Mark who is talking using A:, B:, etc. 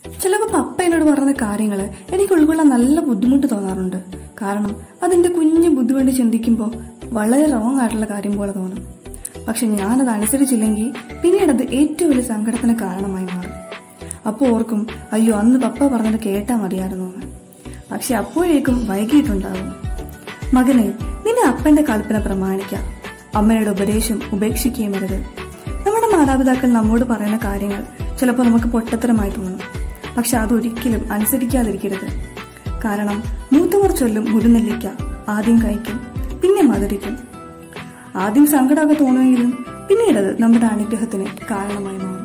A: ചിലപ്പോൾ പപ്പ എന്നോട് പറയുന്ന കാര്യങ്ങൾ എനിക്ക് ഉൾക്കൊള്ളാൻ നല്ല ബുദ്ധിമുട്ട് തോന്നാറുണ്ട് കാരണം അതെന്റെ കുഞ്ഞു ബുദ്ധി കൊണ്ട് ചിന്തിക്കുമ്പോൾ വളരെ റോങ് ആയിട്ടുള്ള കാര്യം പോലെ തോന്നും പക്ഷെ ഞാനത് അനുസരിച്ചില്ലെങ്കിൽ പിന്നീട് അത് ഏറ്റവും വലിയ സങ്കടത്തിന് കാരണമായി മാറും അപ്പോൾ ഓർക്കും അയ്യോ അന്ന് പപ്പ പറഞ്ഞത് കേട്ടാ മതിയായിരുന്നു എന്ന് പക്ഷെ അപ്പോഴേക്കും വൈകിട്ടുണ്ടാകും മകനെ നിന്റെ അപ്പന്റെ കൽപ്പന പ്രമാണിക്കാം അമ്മയുടെ ഉപദേശം ഉപേക്ഷിക്കുകയും അരുത് നമ്മുടെ മാതാപിതാക്കൾ നമ്മോട് പറയുന്ന കാര്യങ്ങൾ ചിലപ്പോൾ നമുക്ക് പൊട്ടത്തരമായി തോന്നും പക്ഷെ അതൊരിക്കലും അനുസരിക്കാതിരിക്കരുത് കാരണം മൂത്തവർ ചൊല്ലും മുരുനെല്ലിക്ക ആദ്യം കഴിക്കും പിന്നെ മധുരിക്കും ആദ്യം സങ്കടമൊക്കെ തോന്നുമെങ്കിലും പിന്നീട് അത് നമ്മുടെ അനുഗ്രഹത്തിന് കാരണമായി മാറും